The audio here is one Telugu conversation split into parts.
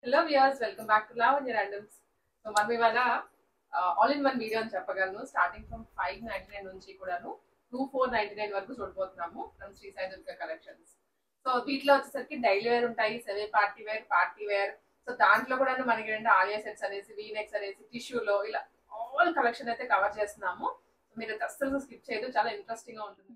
Hello viewers welcome back to love and randoms so మనం ఇవాళ ఆల్ ఇన్ వన్ వీడియో అని చెప్పగలను starting from five ninety nine నుంచి కూడాను టూ ఫోర్ నైన్టీ నైన్ వరకు చూడబోతున్నాము from Shri Sai Durga collections so వీటిలో వచ్చేసరికి డైలీ వేర్ ఉంటాయి semi party wear party wear so దాంట్లో కూడా మనకి ఏంటంటే ఆలియా సెట్స్ అనేసి వీనెక్స్ అనేసి టిష్యూలో ఇలా ఆల్ కలెక్షన్ అయితే కవర్ చేస్తున్నాము సో మీరు అయితే అస్సలు స్కిప్ చేయదు చాలా ఇంట్రెస్టింగ్ గా ఉంటుంది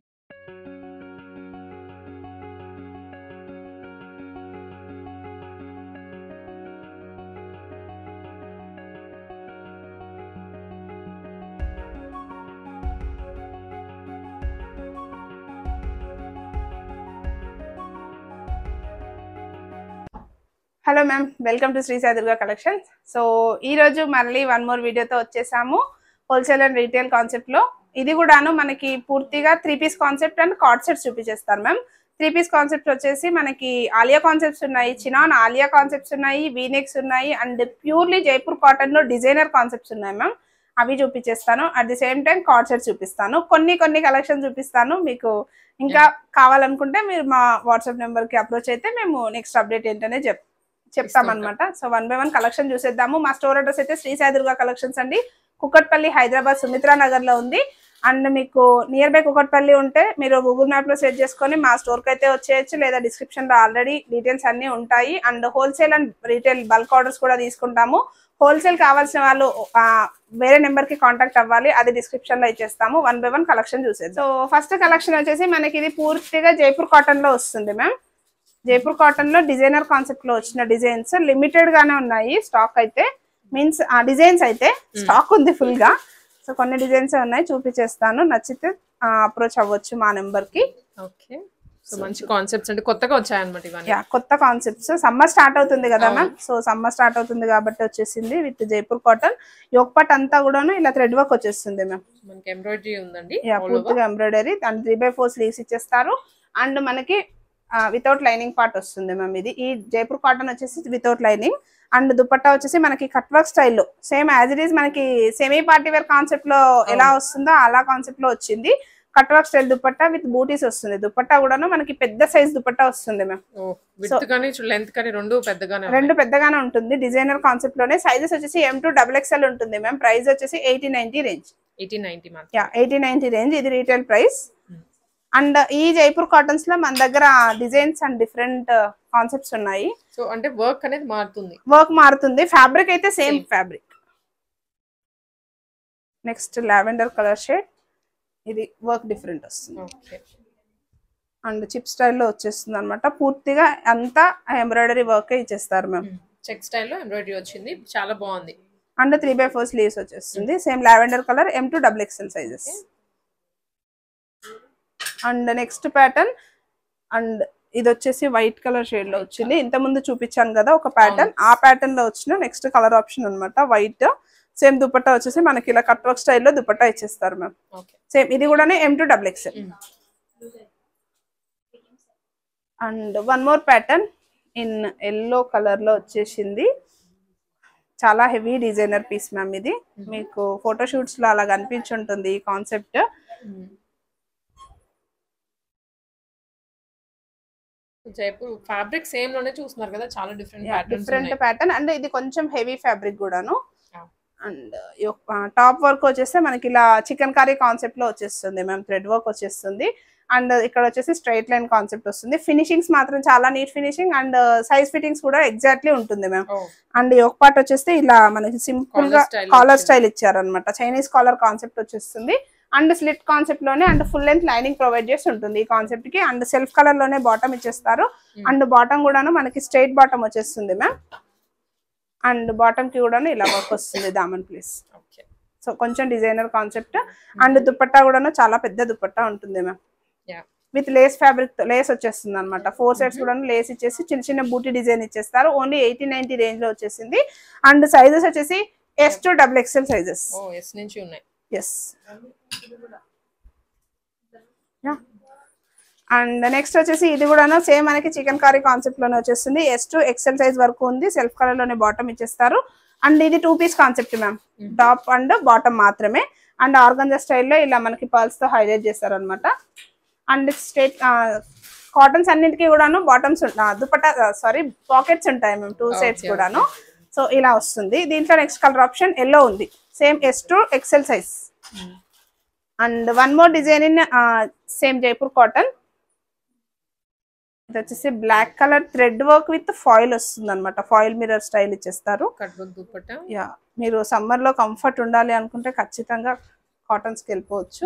hello ma'am welcome to Shri Sai Durga collections so ఈ రోజు మళ్ళీ వన్ మోర్ వీడియోతో వచ్చేసాము హోల్సేల్ అండ్ రీటైల్ కాన్సెప్ట్ లో ఇది కూడాను మనకి పూర్తిగా three piece concept and card sets చూపించేస్తారు మ్యామ్ త్రీ పీస్ కాన్సెప్ట్ వచ్చేసి మనకి ఆలియా కాన్సెప్ట్స్ ఉన్నాయి చినాన్ ఆలియా కాన్సెప్ట్స్ ఉన్నాయి వీనెక్స్ ఉన్నాయి అండ్ ప్యూర్లీ జైపూర్ కాటన్ లో డిజైనర్ కాన్సెప్ట్స్ ఉన్నాయి మ్యామ్ అవి చూపించేస్తాను at the same time card sets చూపిస్తాను కొన్ని కొన్ని కలెక్షన్ చూపిస్తాను మీకు ఇంకా కావాలనుకుంటే మీరు మా వాట్సాప్ నెంబర్ కి అప్రోచ్ అయితే మేము నెక్స్ట్ అప్డేట్ ఏంటనే చెప్ చెప్తామన్నమాట so one by one collection చూసేద్దాము మా స్టోర్ అడ్రస్ అయితే శ్రీ సాయి దుర్గా కలెక్షన్స్ అండి కుక్కట్పల్లి హైదరాబాద్ సుమిత్రా నగర్ లో ఉంది అండ్ మీకు నియర్ బై కుక్కట్పల్లి ఉంటే మీరు గూగుల్ మ్యాప్ లో సెర్చ్ చేసుకొని మా స్టోర్ కి అయితే వచ్చేయచ్చు లేదా డిస్క్రిప్షన్ లో ఆల్రెడీ డీటెయిల్స్ అన్ని ఉంటాయి and wholesale and retail bulk orders కూడా తీసుకుంటాము హోల్సేల్ కావాల్సిన వాళ్ళు ఆ, వేరే నెంబర్ కి కాంటాక్ట్ అవ్వాలి అది డిస్క్రిప్షన్ లో ఇచ్చేస్తాము వన్ బై వన్ కలెక్షన్ చూసేది సో ఫస్ట్ కలెక్షన్ వచ్చేసి మనకి ఇది పూర్తిగా జైపూర్ కాటన్ లో వస్తుంది మ్యామ్ జైపూర్ కాటన్ లో డిజైనర్ కాన్సెప్ట్ లో వచ్చిన డిజైన్స్ లిమిటెడ్ గానే ఉన్నాయి స్టాక్ అయితే మీన్స్ ఆ డిజైన్స్ అయితే స్టాక్ ఉంది ఫుల్ గా సో కొన్ని డిజైన్స్ ఉన్నాయి చూపించేస్తాను నచ్చితే అప్రోచ్ అవ్వచ్చు మా నెంబర్ కి ఓకే సో మంచి కాన్సెప్ట్స్ అంటే కొత్తగా వచ్చాయన్నమాట ఇవన్నీ యా కొత్త కాన్సెప్ట్స్ సమ్మర్ స్టార్ట్ అవుతుంది కదా మ్యామ్ సో సమ్మర్ స్టార్ట్ అవుతుంది కాబట్టి వచ్చేసింది విత్ జైపూర్ కాటన్ యోగపట్ అంతా కూడాను ఇలా థ్రెడ్ వర్క్ వచ్చేస్తుంది మ్యామ్ మనకి ఎంబ్రాయిడరీ ఉందండి యా పూర్తిగా embroidery and three by four sleeves ఇచ్చేస్తారు అండ్ మనకి వితౌట్ లైనింగ్ పార్ట్ వస్తుంది మ్యామ్ ఇది ఈ జైపూర్ కాటన్ వచ్చేసి వితౌట్ లైనింగ్ అండ్ దుపట్టా వచ్చేసి మనకి కట్ వర్క్ స్టైల్లో సేమ్ యాజ్ ఇట్ ఈస్ మనకి సెమీ పార్టీ వేర్ కాన్సెప్ట్ లో ఎలా వస్తుందో అలా కాన్సెప్ట్ లో వచ్చింది cut work style dupatta with butis వస్తుంది దుపట్టా కూడాను మనకి పెద్ద సైజ్ దుపట్టా వస్తుంది మ్యామ్ ఓ విత్ కానీ లెంత్ కానీ రెండు పెద్దగానే రెండు పెద్దగానే ఉంటుంది డిజైనర్ కాన్సెప్ట్ లోనే సైజెస్ వచ్చేసి ఎం టు డబుల్ ఎక్స్ఎల్ ఉంటుంది మ్యామ్ ప్రైస్ వచ్చేసి eighty ninety range eighty ninety మాత్రం యా ఎయిటీ నైన్టీ రేంజ్ ఇది రీటైల్ ప్రైస్ అండ్ ఈ జైపూర్ కాటన్స్ లో మన దగ్గర డిజైన్స్ అండ్ డిఫరెంట్ కాన్సెప్ట్స్ ఉన్నాయి సో అంటే వర్క్ అనేది మారుతుంది వర్క్ మారుతుంది ఫ్యాబ్రిక్ అయితే same fabric next lavender colour shade ఇది వర్క్ డిఫరెంట్ వస్తుంది ఓకే అండ్ చిప్ స్టైల్లో వచ్చేస్తుంది అనమాట పూర్తిగా అంతా ఎంబ్రాయిడరీ వర్క్ ఇచ్చేస్తారు మ్యామ్ చెక్ స్టైల్లో ఎంబ్రాయిడరీ వచ్చింది చాలా బాగుంది and three by four sleeves వచ్చేస్తుంది same lavender colour M to double XL sizes and next pattern and ఇది వచ్చేసి వైట్ కలర్ షేడ్ లో వచ్చింది ఇంత ముందు చూపించాను కదా ఒక ప్యాటర్న్ ఆ ప్యాటర్న్ లో వచ్చిన నెక్స్ట్ కలర్ ఆప్షన్ అన్నమాట వైట్ సేమ్ దుపట్టా వచ్చేసి మనకి ఇలా కట్ వర్క్ స్టైల్లో దుపట్టా ఇచ్చేస్తారు మ్యామ్ ఓకే సేమ్ ఇది కూడా M to double XL and one more pattern in yellow colour లో వచ్చేసింది చాలా హెవీ డిజైనర్ పీస్ మ్యామ్ ఇది మీకు ఫోటోషూట్స్ లో అలా కనిపించుంటుంది ఈ కాన్సెప్ట్ జైపూర్ ఫ్యాబ్రిక్ సేమ్ లోనే చూస్తున్నారు కదా చాలా different patterns different pattern and ఇది కొంచెం హెవీ ఫ్యాబ్రిక్ కూడాను Yeah. అండ్ టాప్ వర్క్ వచ్చేస్తే మనకి ఇలా చికెన్ కర్రీ కాన్సెప్ట్ లో వచ్చేస్తుంది మ్యామ్ థ్రెడ్ వర్క్ వచ్చేస్తుంది అండ్ ఇక్కడ వచ్చేసి స్ట్రైట్ లైన్ కాన్సెప్ట్ వస్తుంది ఫినిషింగ్స్ మాత్రం చాలా neat finishing and size fittings కూడా ఎగ్జాక్ట్లీ ఉంటుంది మ్యామ్ అండ్ ఈ ఒక పార్ట్ వచ్చేస్తే ఇలా మనకి సింపుల్ గా Collar style కాలర్ వచ్చింది. స్టైల్ ఇచ్చారనమాట చైనీస్ కాలర్ కాన్సెప్ట్ వచ్చేస్తుంది అండ్ స్లిట్ కాన్సెప్ట్ లోనే and full length lining provide చేసి ఉంటుంది ఈ కాన్సెప్ట్ కి అండ్ సెల్ఫ్ కలర్ లోనే బాటమ్ ఇచ్చేస్తారు అండ్ బాటమ్ కూడాను మనకి స్ట్రైట్ బాటమ్ వచ్చేస్తుంది మ్యామ్ అండ్ బాటమ్ కి కూడాను ఇలా వర్క్ వస్తుంది దామన్ ప్లీస్ ఓకే సో కొంచెం డిజైనర్ కాన్సెప్ట్ అండ్ దుపట్టా కూడాను చాలా పెద్ద దుపట్టా ఉంటుంది ma'am yeah with lace fabric lace వచ్చేస్తుంది అనమాట ఫోర్ సెట్స్ కూడా లేస్ ఇచ్చేసి చిన్న చిన్న బూటీ డిజైన్ ఇచ్చేస్తారు ఓన్లీ ఎయిటీ నైన్టీ రేంజ్ లో వచ్చేసింది అండ్ సైజెస్ వచ్చేసి S to double XL sizes oh S నుంచి ఉన్నాయి ఎస్ అండ్ నెక్స్ట్ వచ్చేసి ఇది కూడా సేమ్ మనకి చికెన్ కర్రీ కాన్సెప్ట్ లోనే వచ్చేస్తుంది ఎస్ టు ఎక్సెల్ సైజ్ వరకు ఉంది సెల్ఫ్ కలర్ లోనే బాటమ్ ఇచ్చేస్తారు అండ్ ఇది two piece concept ma'am top and bottom మాత్రమే అండ్ ఆర్గంజా స్టైల్లో ఇలా మనకి పర్ల్స్ తో హైలైట్ చేస్తారు అనమాట అండ్ స్ట్రేట్ కాటన్స్ అన్నిటికీ కూడాను బాటమ్స్ దుపట్టా సారీ పాకెట్స్ ఉంటాయి మేము టూ సైడ్స్ Okay, కూడాను సో ఇలా వస్తుంది దీంట్లో నెక్స్ట్ కలర్ ఆప్షన్ ఎల్లో ఉంది same S to XL size and one more design in same Jaipur cotton ఇది వచ్చేసి black colour thread work with foil వస్తుంది అనమాట ఫాయిల్ మిరర్ స్టైల్ ఇచ్చేస్తారు కట్ వర్క్ దుపట్టా యా మీరు సమ్మర్ లో కంఫర్ట్ ఉండాలి అనుకుంటే ఖచ్చితంగా కాటన్స్ కి వెళ్ళిపోవచ్చు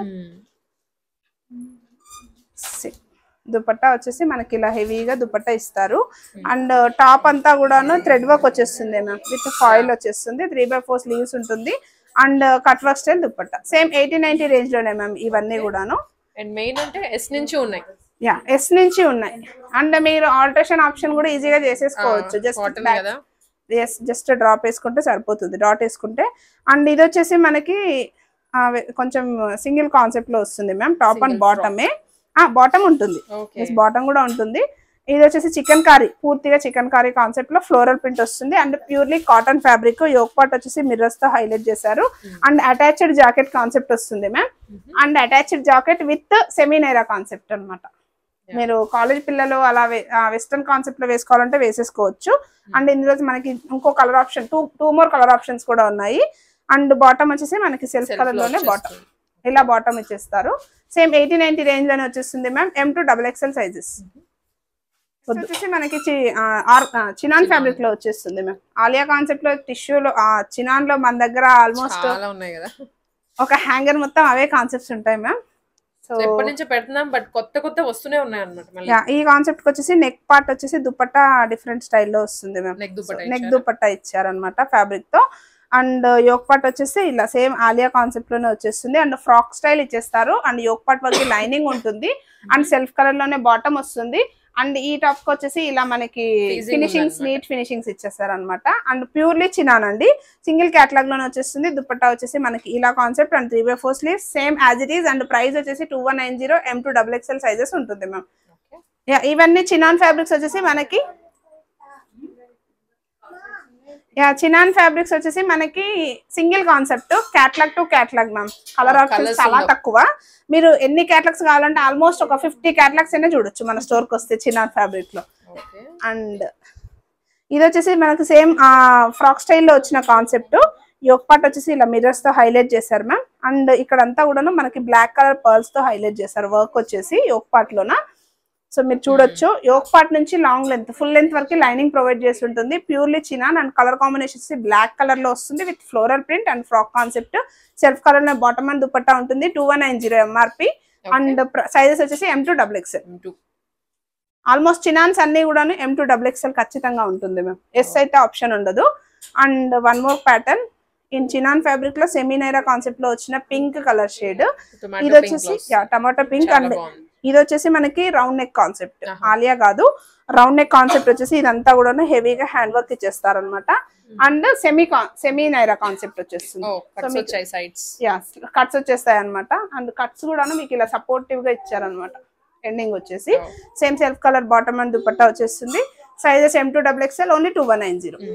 సి- దుపట్టా వచ్చేసి మనకి ఇలా హెవీగా దుపట్టా ఇస్తారు అండ్ టాప్ అంతా కూడాను థ్రెడ్ వర్క్ వచ్చేస్తుంది మ్యామ్ విత్ ఫాయిల్ వచ్చేస్తుంది త్రీ బై ఫోర్ స్లీవ్స్ ఉంటుంది and cut work style dupatta same eighty ninety range లోనే మ్యామ్ ఇవన్నీ కూడాను అండ్ మెయిన్ అంటే ఎస్ నుంచి ఉన్నాయి యా ఎస్ నుంచి ఉన్నాయి అండ్ మీరు ఆల్టరేషన్ ఆప్షన్ కూడా ఈజీగా చేసేసుకోవచ్చు జస్ట్ కాటన్ కదా ఎస్ జస్ట్ డ్రాప్ వేసుకుంటే సరిపోతుంది డాట్ వేసుకుంటే అండ్ ఇది వచ్చేసి మనకి ఆ, వె- కొంచెం సింగిల్ కాన్సెప్ట్ లో వస్తుంది మ్యామ్ టాప్ అండ్ Single బాటమే బాటమ్ ఉంటుంది ఓకే బాటమ్ కూడా ఉంటుంది ఇది వచ్చేసి చికెన్ కారీ పూర్తిగా చికెన్ కారీ కాన్సెప్ట్ లో ఫ్లోరల్ ప్రింట్ వస్తుంది and purely cotton fabric yoke part వచ్చేసి మిర్రర్స్ తో హైలైట్ చేశారు అండ్ అటాచ్డ్ జాకెట్ కాన్సెప్ట్ వస్తుంది ma'am and attached jacket with semi naira concept అన్నమాట మీరు కాలేజ్ పిల్లలు అలా వెస్టర్న్ కాన్సెప్ట్ లో వేసుకోవాలంటే వేసేసుకోవచ్చు అండ్ ఇందులో మనకి ఇంకో colour option two two more colour options కూడా ఉన్నాయి అండ్ బాటమ్ వచ్చేసి మనకి సెల్ఫ్ Self కలర్ లో లోనే బాటమ్ వచ్చేస్తుంది. ఇలా బాటమ్ ఇచ్చేస్తారు సేమ్ ఎయిటీ నైన్టీ రేంజ్ లోనే వచ్చేస్తుంది ma'am M to double XL sizes వచ్చేసి మనకి చి- ఆ, ఆర్- ఆ, చినాన్ ఫ్యాబ్రిక్ లో వచ్చేస్తుంది మ్యామ్ ఆలియా కాన్సెప్ట్ లో టిష్యూలో చినాన్ లో మన దగ్గర ఆల్మోస్ట్ చాలా ఉన్నాయి కదా ఒక హ్యాంగర్ మొత్తం అవే కాన్సెప్ట్స్ ఉంటాయి మ్యామ్ సో సో ఎప్పటి నుంచో పెడుతున్నాం బట్ కొత్త కొత్త వస్తూనే ఉన్నాయి అనమాట మళ్ళీ యా ఈ కాన్సెప్ట్ వచ్చేసి నెక్ పార్ట్ వచ్చేసి దుపట్టా డిఫరెంట్ స్టైల్లో వస్తుంది మ్యామ్ నెక్ దుపట్టా నెక్ ఇచ్చారా? దుపట్టా ఇచ్చారనమాట ఫ్యాబ్రిక్ తో అండ్ యోక్ పార్ట్ వచ్చేసి ఇలా సేమ్ ఆలియా కాన్సెప్ట్ లోనే వచ్చేస్తుంది అండ్ ఫ్రాక్ స్టైల్ ఇచ్చేస్తారు అండ్ యోక్ పార్ట్ వరకు లైనింగ్ ఉంటుంది అండ్ సెల్ఫ్ కలర్ లోనే బాటమ్ వస్తుంది అండ్ ఈ టాప్ కి వచ్చేసి ఇలా మనకి Pleasing ఫినిషింగ్స్ ఉందన్నమాట. నీట్ ఫినిషింగ్స్ ఇచ్చేస్తారు అనమాట అండ్ ప్యూర్లీ చినాన్ అండి సింగిల్ క్యాటలాగ్ లోనే వచ్చేస్తుంది దుపట్టా వచ్చేసి మనకి ఇలా concept and three by four sleeves same as it is and price వచ్చేసి two one nine zero M two double XL sizes ఉంటుంది మ్యామ్ Okay. యా ఇవన్నీ చినాన్ ఫ్యాబ్రిక్స్ వచ్చేసి మనకి యా చినాన్ ఫ్యాబ్రిక్స్ వచ్చేసి మనకి single concept catalogue to catalogue ma'am colour Oh, options colours చాలా ఉండవు. తక్కువ మీరు ఎన్ని క్యాట్లాగ్స్ కావాలంటే ఆల్మోస్ట్ ఒక ఫిఫ్టీ క్యాట్లాగ్స్ అయినా చూడొచ్చు మన స్టోర్ కి వస్తే చినాన్ ఫ్యాబ్రిక్ లో ఓకే అండ్ ఇది వచ్చేసి మనకి సేమ్ ఫ్రాక్ స్టైల్లో వచ్చిన కాన్సెప్ట్ యోక్ పార్ట్ వచ్చేసి ఇలా మిర్రర్స్ తో హైలైట్ చేశారు మ్యామ్ అండ్ ఇక్కడ అంతా కూడాను మనకి బ్లాక్ కలర్ పర్ల్స్ తో హైలైట్ చేశారు వర్క్ వచ్చేసి యోక్ పార్ట్ లోన సో మీరు చూడొచ్చు యోక్ పార్ట్ నుంచి లాంగ్ లెంత్ ఫుల్ లెంత్ వరకు లైనింగ్ ప్రొవైడ్ చేసి ఉంటుంది purely chinon and colour combination black colour లో వస్తుంది with floral print and frock concept self colour లో బాటమ్ అండ్ దుపట్టా ఉంటుంది two one nine zero MRP and sizes వచ్చేసి M two double XL to almost chinons అన్ని కూడా ఎం టూ డబుల్ ఎక్స్ఎల్ ఖచ్చితంగా ఉంటుంది మ్యామ్ ఎస్ అయితే ఆప్షన్ ఉండదు and one more pattern in chinon fabric లో సెమీనైరా కాన్సెప్ట్ లో వచ్చిన పింక్ కలర్ షేడ్ ఇది వచ్చేసి టమాటో పింక్ అండ్ ఇది వచ్చేసి మనకి రౌండ్ నెక్ కాన్సెప్ట్ ఆహా. ఆలియా కాదు రౌండ్ నెక్ కాన్సెప్ట్ వచ్చేసి ఇదంతా కూడా హెవీగా హ్యాండ్ వర్క్ ఇచ్చేస్తారు అనమాట and semi semi Naira concept వచ్చేస్తుంది ఓ So కట్స్ మీకు- వచ్చాయి సైడ్స్ యా కట్స్ వచ్చేస్తాయి అనమాట అండ్ కట్స్ కూడా మీకు ఇలా సపోర్టివ్ గా ఇచ్చారనమాట ఎండింగ్ వచ్చేసి Oh. Same self colour bottom and dupatta వచ్చేస్తుంది sizes M two double XL only two one nine zero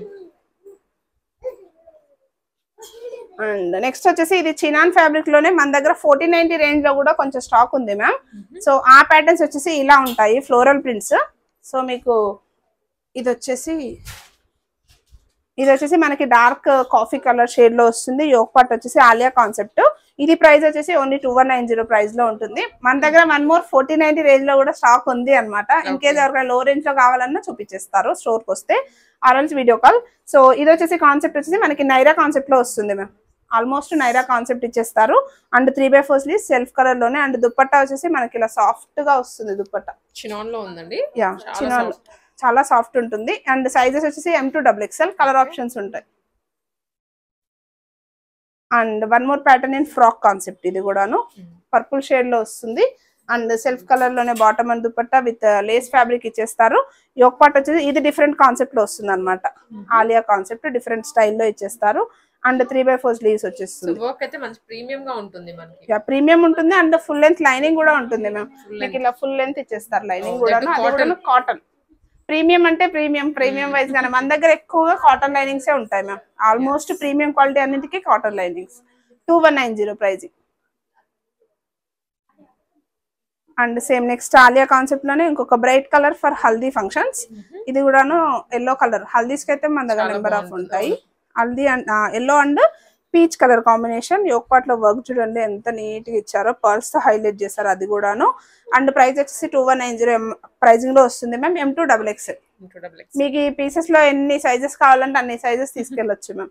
and next వచ్చేసి ఇది చినాన్ ఫ్యాబ్రిక్ లోనే మన దగ్గర ఫోర్టీ నైన్టీ రేంజ్ లో కూడా కొంచెం స్టాక్ ఉంది మ్యామ్ సో ఆ ప్యాటర్న్స్ వచ్చేసి ఇలా ఉంటాయి ఫ్లోరల్ ప్రింట్స్ సో మీకు ఇది వచ్చేసి ఇది వచ్చేసి మనకి డార్క్ కాఫీ కలర్ షేడ్ లో వస్తుంది యోక్ పార్ట్ వచ్చేసి ఆలియా కాన్సెప్ట్ ఇది ప్రైస్ వచ్చేసి only two one nine zero price లో ఉంటుంది మన దగ్గర one more forty ninety range లో కూడా స్టాక్ ఉంది అనమాట ఇన్ కేస్ ఎవరికైనా లో రేంజ్ లో కావాలన్నా చూపించేస్తారు స్టోర్ కి వస్తే ఆర్ఎల్స్ వీడియో కాల్ సో ఇది వచ్చేసి కాన్సెప్ట్ వచ్చేసి మనకి నైరా కాన్సెప్ట్ లో వస్తుంది మ్యామ్ ఆల్మోస్ట్ నైరా కాన్సెప్ట్ ఇచ్చేస్తారు and three by four sleeve self colour లోనే అండ్ దుప్పట్టా వచ్చేసి మనకి ఇలా సాఫ్ట్ గా వస్తుంది దుప్పట్టా చినాన్ లో ఉందండి యా చాలా చిన్న soft. చాలా సాఫ్ట్ ఉంటుంది అండ్ సైజెస్ వచ్చేసి M two double XL colour options ఉంటాయి and one more pattern in frock concept ఇది కూడాను పర్పుల్ షేడ్ లో వస్తుంది అండ్ సెల్ఫ్ కలర్ లోనే bottom and dupatta with lace fabric ఇచ్చేస్తారు యోక్ పార్ట్ వచ్చేసి ఇది డిఫరెంట్ కాన్సెప్ట్ లో వస్తుంది అనమాట ఆలియా కాన్సెప్ట్ డిఫరెంట్ స్టైల్లో ఇచ్చేస్తారు and three by four sleeves so వచ్చేస్తుంది వర్క్ అయితే మంచి ప్రీమియం గా ఉంటుంది మనకి యా ప్రీమియం ఉంటుంది అండ్ ఫుల్ లెంత్ లైనింగ్ కూడా ఉంటుంది మ్యామ్ Full మీకు ఇలా ఫుల్ లెంత్ ఇచ్చేస్తారు లైనింగ్ Oh, కూడా that అది కూడా కాటన్ ప్రీమియం అంటే ప్రీమియం ప్రీమియం వైజ్ గానే మన దగ్గర ఎక్కువగా కాటన్ లైనింగ్స్ ఉంటాయి మ్యామ్ ఆల్మోస్ట్ ప్రీమియం క్వాలిటీ అన్నిటికీ cotton linings two one nine zero pricing and same next Aliya concept లోనే ఇంకొక bright colour for haldi functions ఇది కూడాను ఎల్లో కలర్ హల్దీస్ కి అయితే మన దగ్గర చాలా నెంబర్ ఆఫ్ బాగుంటుంది. ఉంటాయి haldi and yellow and peach colour combination yoke part లో వర్క్ చూడండి ఎంత నీట్ గా ఇచ్చారో పర్ల్స్ తో హైలైట్ చేశారు అది కూడాను అండ్ ప్రైస్ వచ్చేసి two one nine zero pricing లో వస్తుంది ma'am M two double X into double X మీకు ఈ పీసెస్ లో ఎన్ని సైజెస్ కావాలంటే అన్ని సైజెస్ తీసుకెళ్ళొచ్చు ma'am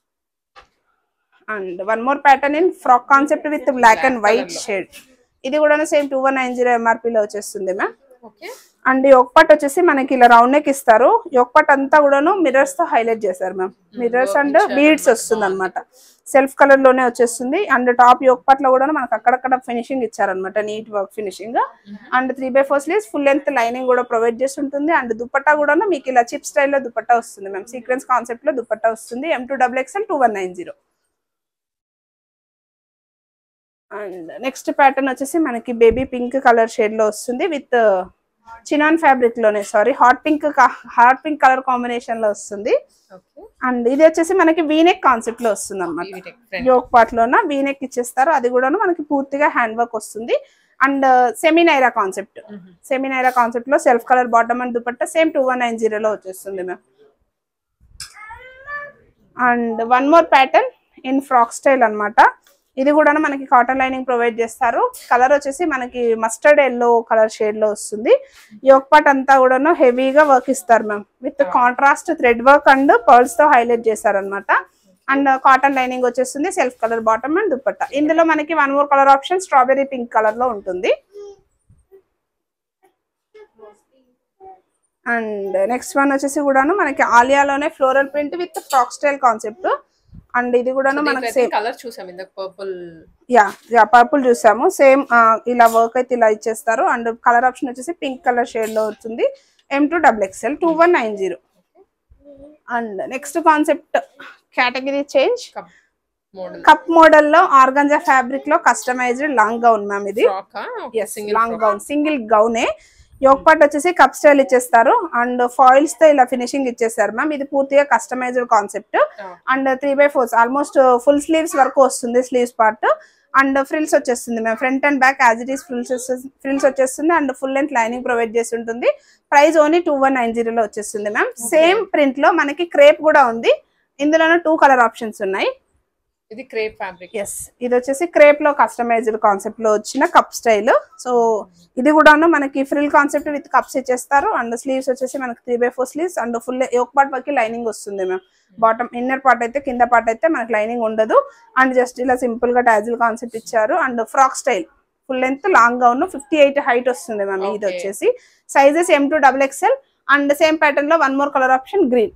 and one more pattern in frock concept with black and white colour లో. షేడ్ ఇది కూడా same two one nine zero ఎంఆర్పీలో వచ్చేస్తుంది మ్యామ్ ఓకే అండ్ ఈ పట్ వచ్చేసి మనకి ఇలా రౌండ్ నెక్ ఇస్తారు ఈ పట్ అంతా కూడాను మిర్రర్స్ తో హైలైట్ చేశారు మ్యామ్ మిర్రర్స్ work అండ్ ఇచ్చారు బీడ్స్ వస్తుంది అనమాట సెల్ఫ్ కలర్ లోనే వచ్చేస్తుంది అండ్ టాప్ యోక్ పట్ లో కూడా మనకు అక్కడక్కడ ఫినిషింగ్ ఇచ్చారనమాట neat work finishing and three by four sleeves full length lining కూడా ప్రొవైడ్ చేసి ఉంటుంది అండ్ దుపట్టా కూడా మీకు ఇలా చిప్ స్టైల్లో దుపట్టా వస్తుంది మ్యామ్ సీక్వెన్స్ కాన్సెప్ట్ లో దుపట్టా వస్తుంది M two double XL two one nine zero and next pattern వచ్చేసి మనకి బేబీ పింక్ కలర్ షేడ్ లో వస్తుంది విత్ చినాన్ ఫ్యాబ్రిక్ లోనే sorry hot pink hot pink colour combination లో వస్తుంది ఓకే అండ్ ఇది వచ్చేసి మనకి వీనెక్ కాన్సెప్ట్ లో వస్తుంది అనమాట వీటెక్ ఫ్రెండ్ యోక్ పార్ట్ లోన వీనెక్ ఇచ్చేస్తారు అది కూడాను మనకి పూర్తిగా హ్యాండ్ వర్క్ వస్తుంది and semi naira concept semi naira concept లో self colour bottom and dupatta same two one nine జీరోలో వచ్చేస్తుంది ma'am and one more pattern in frock style అన్నమాట ఇది కూడా మనకి కాటన్ లైనింగ్ ప్రొవైడ్ చేస్తారు కలర్ వచ్చేసి మనకి మస్టర్డ్ ఎల్లో కలర్ షేడ్ లో వస్తుంది యోక్ పార్ట్ అంతా కూడాను హెవీగా వర్క్ ఇస్తారు ma'am with contrast thread work and pearls తో హైలైట్ చేస్తారు అనమాట అండ్ కాటన్ లైనింగ్ వచ్చేస్తుంది self colour bottom and dupatta ఇందులో మనకి one more colour option strawberry pink colour లో ఉంటుంది అండ్ నెక్స్ట్ వన్ వచ్చేసి కూడాను మనకి ఆలియాలోనే floral print with frock style concept and ఇది కూడాను మనకి సేమ్ కలర్ చూసాం ఇందాక పర్పుల్ యా యా పర్పుల్ చూసాము సేమ్ ఇలా వర్క్ అయితే ఇలా ఇచ్చేస్తారు అండ్ కలర్ ఆప్షన్ వచ్చేసి పింక్ కలర్ షేడ్ లో వస్తుంది M two double XL two one nine zero and next concept category change cup model cup model లో ఆర్గంజా ఫ్యాబ్రిక్ లో కస్టమైజ్డ్ లాంగ్ గౌన్ మ్యామ్ ఇది frock yes long gown single గౌనే యోక్ పార్ట్ వచ్చేసి కప్ స్టైల్ ఇచ్చేస్తారు అండ్ ఫాయిల్స్ తో ఇలా ఫినిషింగ్ ఇచ్చేస్తారు మ్యామ్ ఇది పూర్తిగా customised concept and three by fours almost full sleeves వరకు వస్తుంది స్లీవ్స్ పార్ట్ అండ్ ఫ్రిల్స్ వచ్చేస్తుంది ma'am front and back as it is frills frills వచ్చేస్తుంది and full length lining provide చేసి ఉంటుంది price only two one nine జీరోలో వచ్చేస్తుంది మ్యామ్ సేమ్ ప్రింట్ లో మనకి క్రేప్ కూడా ఉంది ఇందులోనే టూ కలర్ ఆప్షన్స్ ఉన్నాయి ఇది క్రేప్ ఫ్యాబ్రిక్ ఎస్ ఇది వచ్చేసి క్రేప్ లో కస్టమైజ్డ్ కాన్సెప్ట్ లో వచ్చిన కప్ స్టైల్ సో ఇది కూడాను మనకి ఫ్రిల్ కాన్సెప్ట్ విత్ కప్స్ ఇచ్చేస్తారు అండ్ స్లీవ్స్ వచ్చేసి మనకి three by four sleeves and full ఒక పార్ట్ వరకు లైనింగ్ వస్తుంది మ్యామ్ బాటమ్ ఇన్నర్ పార్ట్ అయితే కింద పార్ట్ అయితే మనకి లైనింగ్ ఉండదు అండ్ జస్ట్ ఇలా సింపుల్ గా టాజిల్ కాన్సెప్ట్ ఇచ్చారు and frock style full length long gown fifty eight height వస్తుంది మ్యామ్ ఇది Okay. వచ్చేసి sizes M two double XL and same pattern లో one more colour option green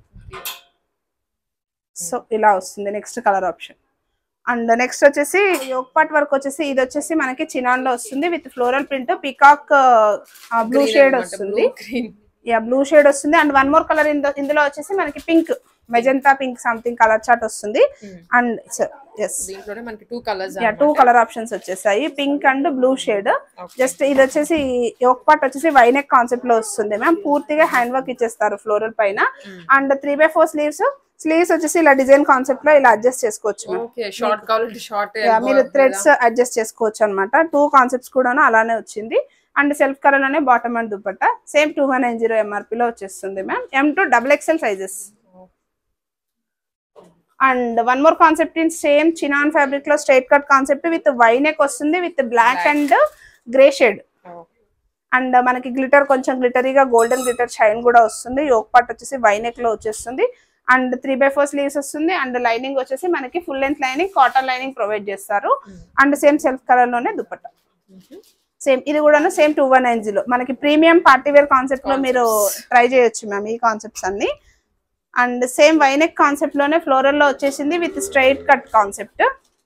so ఇలా వస్తుంది next colour option and next వచ్చేసి యోక్ పార్ట్ వర్క్ వచ్చేసి ఇది వచ్చేసి మనకి చినాన్ లో వస్తుంది with floral print peacock blue shade వస్తుంది గ్రీన్ యా బ్లూ షేడ్ వస్తుంది అండ్ వన్ మోర్ కలర్ ఇందులో వచ్చేసి మనకి pink magenta pink something colour chart వస్తుంది అండ్ ఎస్ దీంట్లోనే మనకి two colours yeah two colour options వచ్చేసాయి pink and blue shade Okay. Just ఇది వచ్చేసి యోక్ పార్ట్ వచ్చేసి వైనెక్ కాన్సెప్ట్ లో వస్తుంది మ్యామ్ పూర్తిగా హ్యాండ్ వర్క్ ఇచ్చేస్తారు ఫ్లోరల్ పైన and three by four sleeves sleeves వచ్చేసి ఇలా డిజైన్ కాన్సెప్ట్ లో ఇలా అడ్జస్ట్ చేసుకోవచ్చు మ్యామ్ ఓకే షార్ట్ కావాలంటే షార్ట్ యా, మీరు థ్రెడ్స్ అడ్జస్ట్ చేసుకోవచ్చు అనమాట టూ కాన్సెప్ట్స్ కూడాను అలానే వచ్చింది అండ్ సెల్ఫ్ కలర్ అనే bottom and dupatta same two one nine zero MRP లో వచ్చేస్తుంది ma'am M to double XL sizes and one more concept in same chinon fabric లో straight cut concept with V neck వస్తుంది with black and grey shade and మనకి గ్లిటర్ కొంచెం గ్లిటరీగా గోల్డెన్ గ్లిటర్ షైన్ కూడా వస్తుంది యోక్ పార్ట్ వచ్చేసి వైనెక్ లో వచ్చేస్తుంది and three by four sleeves వస్తుంది అండ్ లైనింగ్ వచ్చేసి మనకి full length lining cotton lining provide చేస్తారు అండ్ సేమ్ సెల్ఫ్ కలర్ లోనే దుపట్టా సేమ్ ఇది కూడా same two one nine zero మనకి ప్రీమియం పార్టీ వేర్ కాన్సెప్ట్ లో మీరు ట్రై చేయొచ్చు మ్యామ్ ఈ కాన్సెప్ట్స్ అన్ని అండ్ సేమ్ వైనెక్ కాన్సెప్ట్ లోనే ఫ్లోరల్ లో వచ్చేసింది with straight cut concept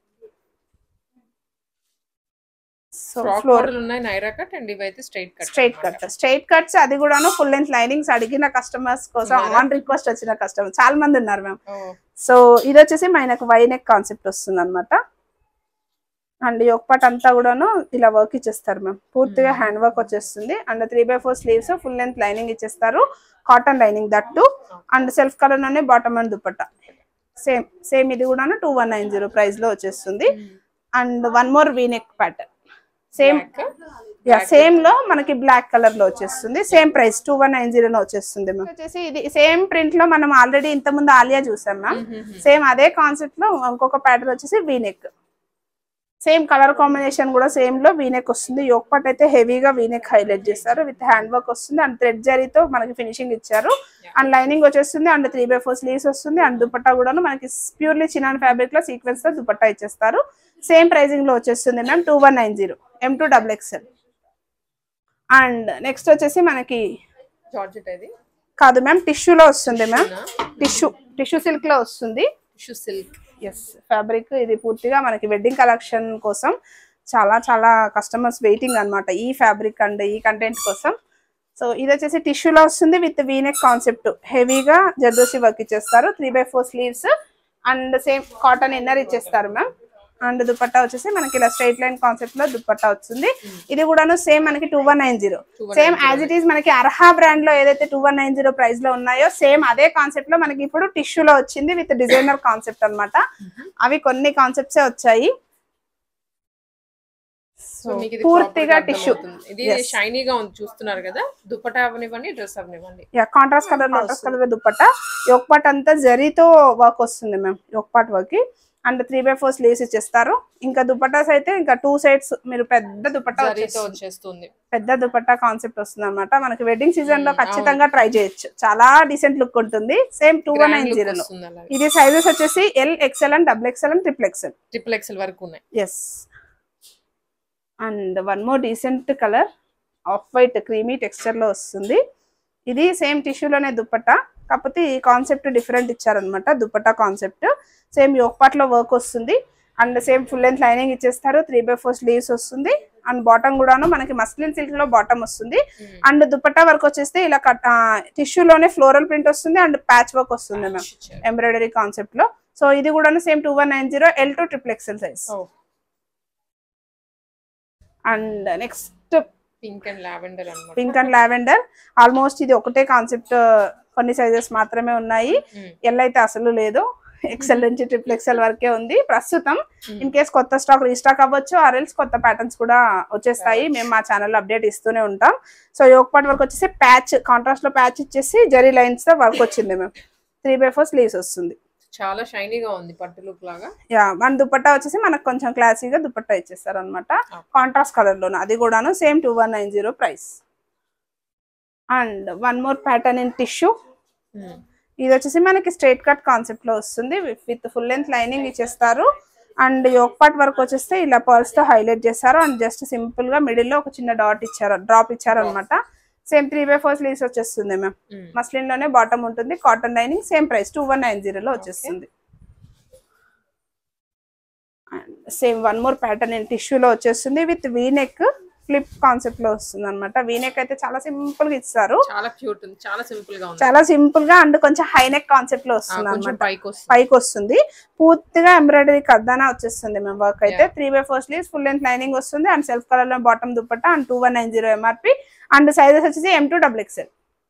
so frock floor model ఉన్నాయి నైరా కట్ అండ్ ఇవైతే straight cut straight cut straight cuts అది కూడాను ఫుల్ లెంత్ లైనింగ్స్ అడిగిన కస్టమర్స్ కోసం ఆన్ రిక్వెస్ట్ వచ్చిన కస్టమర్ చాలా మంది ఉన్నారు మ్యామ్ సో ఇది వచ్చేసి మనకు వైనెక్ కాన్సెప్ట్ వస్తుంది అనమాట అండ్ పార్ట్ అంతా కూడాను ఇలా వర్క్ ఇచ్చేస్తారు మ్యామ్ పూర్తిగా హ్యాండ్ వర్క్ వచ్చేస్తుంది and three by four sleeves full length lining ఇచ్చేస్తారు cotton lining that and self colour లోనే bottom and dupatta same same ఇది కూడా two one nine zero price లో వచ్చేస్తుంది and one more V neck pattern same yeah same లో మనకి బ్లాక్ కలర్ లో వచ్చేస్తుంది same price two one nine zero లో వచ్చేస్తుంది మ్యామ్ వచ్చేసి ఇది సేమ్ ప్రింట్ లో మనం ఆల్రెడీ ఇంత ముందు ఆలియా చూసాం మ్యామ్ సేమ్ అదే కాన్సెప్ట్ లో ఇంకొక ప్యాటర్న్ వచ్చేసి వీనెక్ సేమ్ కలర్ కాంబినేషన్ కూడా సేమ్ లో వీనెక్ వస్తుంది యోక్ పాట్ అయితే హెవీగా వీనెక్ హైలైట్ చేస్తారు విత్ హ్యాండ్ వర్క్ వస్తుంది అండ్ థ్రెడ్ జరీతో మనకి ఫినిషింగ్ ఇచ్చారు అండ్ లైనింగ్ వచ్చేస్తుంది and three by four sleeves వస్తుంది అండ్ దుపట్టా కూడా మనకి ప్యూర్లీ చినాన్ ఫ్యాబ్రిక్ లో సీక్వెన్స్ తో దుపట్టా ఇచ్చేస్తారు సేమ్ ప్రైజింగ్ లో వచ్చేస్తుంది ma'am two one nine zero M two double XL and next వచ్చేసి మనకి జార్జెట్ ఇది కాదు మ్యామ్ టిష్యూలో వస్తుంది మ్యామ్ టిష్యూ టిష్యూ సిల్క్ లో వస్తుంది టిష్యూ సిల్క్ ఎస్ ఫ్యాబ్రిక్ ఇది పూర్తిగా మనకి వెడ్డింగ్ కలెక్షన్ కోసం చాలా చాలా కస్టమర్స్ వెయిటింగ్ అన్నమాట ఈ ఫ్యాబ్రిక్ అండ్ ఈ కంటెంట్ కోసం సో ఇది వచ్చేసి టిష్యూలో వస్తుంది విత్ వీనెక్ కాన్సెప్ట్ హెవీగా జర్దోసి వర్క్ ఇచ్చేస్తారు three by four sleeves and same cotton inner ఇచ్చేస్తారు మ్యామ్ అండ్ దుపట్టా వచ్చేసి మనకి ఇలా స్ట్రైట్ లైన్ కాన్సెప్ట్ లో దుపట్టా వచ్చింది ఇది కూడాను సేమ్ మనకి two one nine zero same as it is మనకి అర్హా బ్రాండ్ లో ఏదైతే two one nine zero price లో ఉన్నాయో సేమ్ అదే కాన్సెప్ట్ లో మనకి ఇప్పుడు టిష్యూ లో వచ్చింది విత్ డిజైనర్ కాన్సెప్ట్ అన్నమాట అవి కొన్ని కాన్సెప్ట్స్ వచ్చాయి సో మీకు ఇది పూర్తిగా proper గా టిష్యూ అర్థమవుతుంది. ఇది షైనీగా ఉంది చూస్తున్నారు కదా దుపట్టా అవనివ్వండి డ్రెస్ అవనివ్వండి yeah contrast colour lotus colour dupatta yoke part అంతా జరీతో వర్క్ వస్తుంది మ్యామ్ యోక్ పాట్ వర్క్ కి and three by four sleeves ఇచ్చేస్తారు ఇంకా దుపట్టాస్ అయితే ఇంకా టూ సైడ్స్ మీరు పెద్ద దుపట్టా జరీతో వచ్చేస్తుంది. వచ్చేస్తుంది పెద్ద దుపట్టా కాన్సెప్ట్ వస్తుంది అనమాట మనకి వెడ్డింగ్ సీజన్ లో ఖచ్చితంగా ట్రై చేయొచ్చు చాలా డీసెంట్ లుక్ ఉంటుంది same two one nine zero లో వస్తుంది అలాగే ఇది సైజెస్ వచ్చేసి L XL and double XL and triple XL triple XL వరకు ఉన్నాయి yes and one more decent colour off white creamy texture లో వస్తుంది ఇది సేమ్ టిష్యూలోనే దుప్పట్టా కాకపోతే ఈ కాన్సెప్ట్ డిఫరెంట్ ఇచ్చారనమాట దుప్పట్టా కాన్సెప్ట్ సేమ్ యోక్పాట్ లో వర్క్ వస్తుంది and same full length lining ఇచ్చేస్తారు త్రీ బై ఫోర్ స్లీవ్స్ వస్తుంది అండ్ బాటమ్ కూడాను మనకి మస్లిన్ సిల్క్ లో బాటమ్ వస్తుంది అండ్ దుపట్టా వర్క్ వచ్చేస్తే ఇలా కట్ టిష్యూలోనే ఫ్లోరల్ ప్రింట్ వస్తుంది అండ్ ప్యాచ్ వర్క్ వస్తుంది మ్యామ్ ఎంబ్రాయిడరీ కాన్సెప్ట్ లో సో ఇది కూడా same two one nine zero L to triple XL size and next pink and lavender అన్నమాట పింక్ అండ్ లావెండర్ ఆల్మోస్ట్ ఇది ఒకటే కాన్సెప్ట్ కొన్ని సైజెస్ మాత్రమే ఉన్నాయి Mm. ఎల్ అయితే అసలు లేదు ఎక్సెల్ నుంచి ట్రిపుల్ ఎక్సెల్ వరకే ఉంది ప్రస్తుతం ఇన్ కేస్ కొత్త స్టాక్ రీస్టాక్ అవ్వచ్చు ఆర్ఎల్స్ కొత్త ప్యాటర్న్స్ కూడా వచ్చేస్తాయి మేము మా ఛానల్లో అప్డేట్ ఇస్తూనే ఉంటాం సో యోక్ పార్ట్ వర్క్ వచ్చేసి ప్యాచ్ కాంట్రాస్ట్ లో ప్యాచ్ ఇచ్చేసి జరీ లైన్స్ తో వర్క్ వచ్చింది మేము త్రీ బై ఫోర్ స్లీవ్స్ వస్తుంది చాలా షైనీగా ఉంది పట్టు లుక్ లాగా యా మన దుపట్టా వచ్చేసి మనకు కొంచెం క్లాసీగా దుపట్టా ఇచ్చేస్తారు అనమాట కాంట్రాస్ట్ కలర్ లోను అది కూడాను same two one nine zero price and one more pattern in tissue Mm. ఇది వచ్చేసి మనకి స్ట్రైట్ కట్ కాన్సెప్ట్ లో వస్తుంది విత్ ఫుల్ లెంత్ లైనింగ్ ఇచ్చేస్తారు అండ్ యోక్ పార్ట్ వర్క్ వచ్చేస్తే ఇలా పర్ల్స్ తో హైలైట్ చేస్తారు అండ్ జస్ట్ సింపుల్ గా మిడిల్ లో ఒక చిన్న డాట్ ఇచ్చారు డ్రాప్ ఇచ్చారు అనమాట same three by four sleeves వచ్చేస్తుంది మ్యామ్ Mm. మస్లిన్ లోనే బాటమ్ ఉంటుంది cotton lining same price two one nine జీరోలో వచ్చేస్తుంది and same one more pattern in టిష్యూలో వచ్చేస్తుంది విత్ వీనెక్ ఫ్లిప్ కాన్సెప్ట్ లో వస్తుంది అనమాట వీనెక్ అయితే చాలా సింపుల్ గా ఇస్తారు చాలా క్యూట్ ఉంది చాలా సింపుల్ గా ఉంది చాలా సింపుల్ గా అండ్ కొంచెం హైనెక్ కాన్సెప్ట్ లో ఆ, వస్తుంది కొంచెం అనమాట పైకి వస్తుంది పైకి వస్తుంది పూర్తిగా ఎంబ్రాయిడరీ కద్దానా వచ్చేస్తుంది మేము వర్క్ అయితే three by four sleeves full length lining వస్తుంది అండ్ సెల్ఫ్ కలర్ లో bottom dupatta and two one nine zero MRP and sizes వచ్చేసి ఎం టూ డబుల్ ఎక్స్ఎల్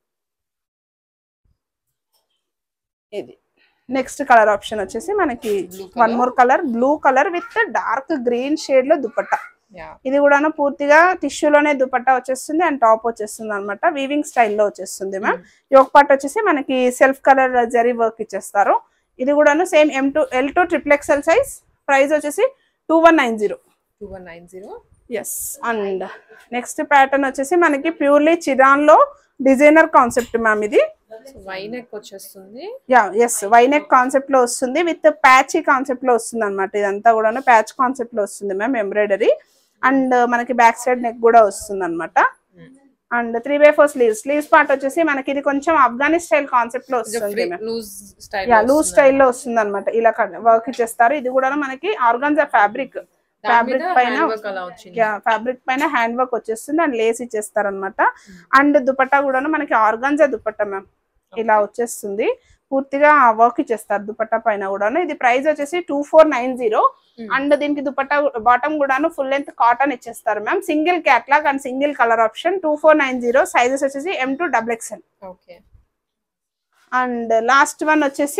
ఇది నెక్స్ట్ కలర్ ఆప్షన్ వచ్చేసి మనకి Blue one more colour blue colour with dark green shade లో దుపట్టా యా ఇది కూడా పూర్తిగా టిష్యూలోనే దుపట్టా వచ్చేస్తుంది అండ్ టాప్ వచ్చేస్తుంది అనమాట వీవింగ్ స్టైల్లో వచ్చేస్తుంది మ్యామ్ యోక్ పార్ట్ వచ్చేసి మనకి సెల్ఫ్ కలర్ జరీ వర్క్ ఇచ్చేస్తారు ఇది కూడాను same M two L two triple XL size price వచ్చేసి two one nine zero two one nine zero yes and next pattern వచ్చేసి మనకి ప్యూర్లీ చిరాన్ లో డిజైనర్ కాన్సెప్ట్ మ్యామ్ ఇది వైనెక్ వచ్చేస్తుంది యా ఎస్ వైనెక్ కాన్సెప్ట్ లో వస్తుంది విత్ ప్యాచ్ కాన్సెప్ట్ లో వస్తుంది అనమాట ఇదంతా కూడా ప్యాచ్ కాన్సెప్ట్ లో వస్తుంది మ్యామ్ ఎంబ్రాయిడరీ అండ్ మనకి బ్యాక్ సైడ్ నెక్ కూడా వస్తుంది అనమాట and three by four sleeves sleeves part వచ్చేసి మనకి ఇది కొంచెం ఆఫ్ఘనీ స్టైల్ కాన్సెప్ట్ లో వస్తుంది ma'am loose style yeah loose స్టైల్లో వస్తుంది అనమాట ఇలా వర్క్ ఇచ్చేస్తారు ఇది కూడా మనకి ఆర్గాన్జా ఫ్యాబ్రిక్ ఫ్యాబ్రిక్ పైన అలా వచ్చింది ఫ్యాబ్రిక్ పైన హ్యాండ్ వర్క్ వచ్చేస్తుంది అండ్ లేస్ ఇచ్చేస్తారు అనమాట అండ్ దుపట్టా కూడా మనకి ఆర్గాన్జా దుపట్టా మ్యామ్ ఇలా వచ్చేస్తుంది పూర్తిగా వర్క్ ఇచ్చేస్తారు దుపట్టా పైన కూడాను ఇది ప్రైస్ వచ్చేసి two four nine zero Hmm. And దీనికి దుపట్టా బాటమ్ కూడాను ఫుల్ లెంత్ కాటన్ ఇచ్చేస్తారు ma'am single catalogue and single colour option two four nine zero sizes వచ్చేసి M two double XL okay and last one వచ్చేసి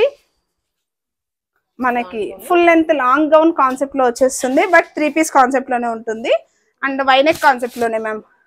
మనకి full length long gown concept లో వచ్చేస్తుంది బట్ త్రీ పీస్ కాన్సెప్ట్ లోనే ఉంటుంది అండ్ వైనెక్ కాన్సెప్ట్ లోనే మ్యామ్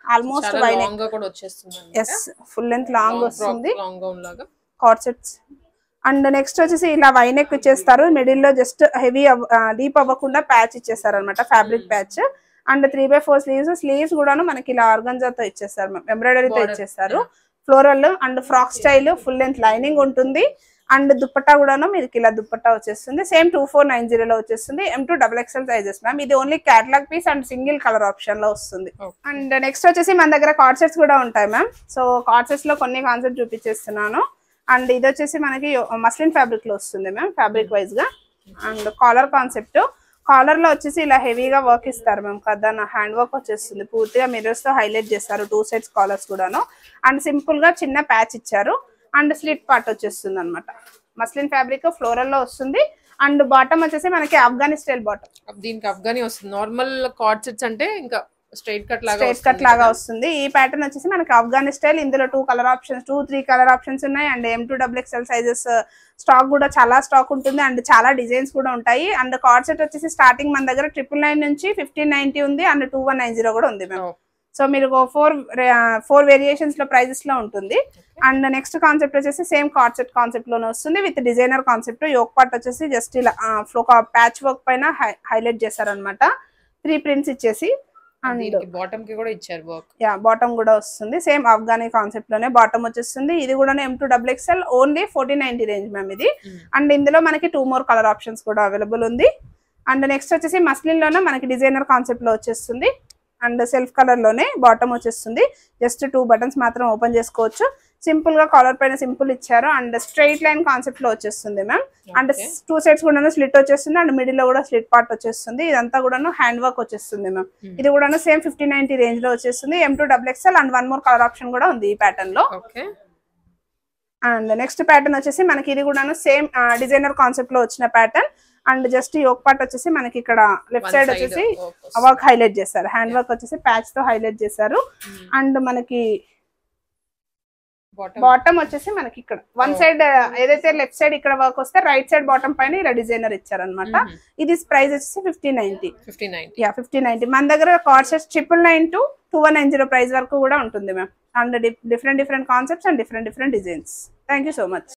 ఆల్మోస్ట్ చాలా వైన్ లాంగ్ గా కూడా వచ్చేస్తుంది ఎస్ ఫుల్ లెంత్ లాంగ్ వస్తుంది లాంగ్ గౌన్ లాగా కార్సెట్స్ అండ్ నెక్స్ట్ వచ్చేసి ఇలా వైనెక్ ఇచ్చేస్తారు మిడిల్ లో జస్ట్ హెవీ డీప్ అవ్వకుండా ప్యాచ్ ఇచ్చేస్తారు అనమాట fabric patch and three by four sleeves sleeves కూడాను మనకి ఇలా ఆర్గంజాతో ఇచ్చేస్తారు ఎంబ్రాయిడరీతో Border. ఇచ్చేస్తారు floral and frock style full length lining ఉంటుంది అండ్ దుప్పట్టా కూడాను మీకు ఇలా దుప్పట్టా వచ్చేస్తుంది సేమ్ టూ ఫోర్ నైన్ జీరోలో వచ్చేస్తుంది M two double XL sizes ma'am ఇది only catalogue piece and single colour option లో వస్తుంది Okay. అండ్ నెక్స్ట్ వచ్చేసి మన దగ్గర కార్డ్సెట్స్ కూడా ఉంటాయి మ్యామ్ సో కార్డ్సెట్స్ లో కొన్ని కాన్సెప్ట్ చూపించేస్తున్నాను అండ్ ఇది వచ్చేసి మనకి మస్లిన్ ఫ్యాబ్రిక్ లో వస్తుంది మ్యామ్ ఫ్యాబ్రిక్ వైజ్ గా అండ్ కాలర్ కాన్సెప్ట్ కాలర్ లో వచ్చేసి ఇలా హెవీగా వర్క్ ఇస్తారు మ్యామ్ కదా హ్యాండ్ వర్క్ వచ్చేస్తుంది పూర్తిగా మిర్రర్స్ తో హైలైట్ చేస్తారు టూ సైడ్స్ కాలర్స్ కూడాను అండ్ సింపుల్ గా చిన్న ప్యాచ్ ఇచ్చారు అండ్ స్లిట్ పార్ట్ వచ్చేస్తుంది అనమాట మస్లిన్ ఫ్యాబ్రిక్ ఫ్లోరల్ లో వస్తుంది అండ్ బాటమ్ వచ్చేసి మనకి ఆఫ్ఘనీ స్టైల్ బాటమ్ దీనికి అఫ్ఘనీ వస్తుంది నార్మల్ కార్డ్ సెట్స్ అంటే ఇంకా స్ట్రైట్ కట్ లాగా స్ట్రైట్ కట్ లాగా వస్తుంది ఈ ప్యాటర్న్ వచ్చేసి మనకి ఆఫ్ఘనీ స్టైల్ ఇందులో two colour options two three colour options ఉన్నాయి and M two double XL sizes stock కూడా చాలా స్టాక్ ఉంటుంది అండ్ చాలా డిజైన్స్ కూడా ఉంటాయి అండ్ కార్డ్ సెట్ వచ్చేసి స్టార్టింగ్ మన దగ్గర ట్రిపుల్ నైన్ నుంచి ఫిఫ్టీన్ నైన్టీ ఉంది and two one nine zero కూడా ఉంది మ్యామ్ Oh. సో మీరు ఫోర్ ఫోర్ వేరియేషన్స్ లో ప్రైజెస్ లో ఉంటుంది అండ్ నెక్స్ట్ కాన్సెప్ట్ వచ్చేసి సేమ్ కార్డ్ కాన్సెప్ట్ లోనే వస్తుంది with designer concept yoke part వచ్చేసి జస్ట్ ఇలా ఒక ప్యాచ్ వర్క్ పైన హైలైట్ చేశారనమాట త్రీ ప్రింట్స్ ఇచ్చేసి అండ్ దీనికి బాటమ్ కి కూడా ఇచ్చారు వర్క్ యా బాటమ్ కూడా వస్తుంది సేమ్ ఆఫ్ఘనీ కాన్సెప్ట్ లోనే బాటమ్ వచ్చేస్తుంది ఇది కూడా M two double XL only fourteen ninety range ma'am ఇది అండ్ ఇందులో మనకి టూ మోర్ కలర్ ఆప్షన్స్ కూడా అవైలబుల్ ఉంది అండ్ నెక్స్ట్ వచ్చేసి మస్లిన్ లోనే మనకి డిజైనర్ కాన్సెప్ట్ లో వచ్చేస్తుంది అండ్ సెల్ఫ్ కలర్ లోనే బాటమ్ వచ్చేస్తుంది జస్ట్ టూ బటన్స్ మాత్రం ఓపెన్ చేసుకోవచ్చు సింపుల్ గా కాలర్ పైన సింపుల్ ఇచ్చారు అండ్ స్ట్రైట్ లైన్ కాన్సెప్ట్ లో వచ్చేస్తుంది ma'am and Okay. Two sides కూడా స్లిట్ వచ్చేస్తుంది అండ్ మిడిల్ లో కూడా స్లిట్ పార్ట్ వచ్చేస్తుంది ఇదంతా కూడాను హ్యాండ్ వర్క్ వచ్చేస్తుంది మ్యామ్ Hmm. ఇది కూడా సేమ్ ఫిఫ్టీ నైన్టీ రేంజ్ లో వచ్చేస్తుంది M two double XL and one more colour option కూడా ఉంది ఈ ప్యాటర్న్ లో ఓకే అండ్ నెక్స్ట్ ప్యాటర్న్ వచ్చేసి మనకి ఇది కూడాను సేమ్ డిజైనర్ కాన్సెప్ట్ లో వచ్చిన pattern and just yoke part వచ్చేసి మనకి ఇక్కడ లెఫ్ట్ సైడ్ వచ్చేసి వర్క్ హైలైట్ చేశారు హ్యాండ్ వర్క్ వచ్చేసి ప్యాచ్ తో హైలైట్ చేశారు అండ్ మనకి బాటమ్ బాటమ్ వచ్చేసి మనకి ఇక్కడ వన్ Oh. సైడ్ ఏదైతే లెఫ్ట్ సైడ్ ఇక్కడ వర్క్ వస్తే రైట్ సైడ్ బాటమ్ పైన ఇలా డిజైనర్ ఇచ్చారనమాట ఇది ప్రైస్ వచ్చేసి fifty ninety fifty nine yeah fifty ninety మన దగ్గర corsets triple nine to two one nine zero price వరకు కూడా ఉంటుంది ma'am and different different concepts and different different designs thank you so much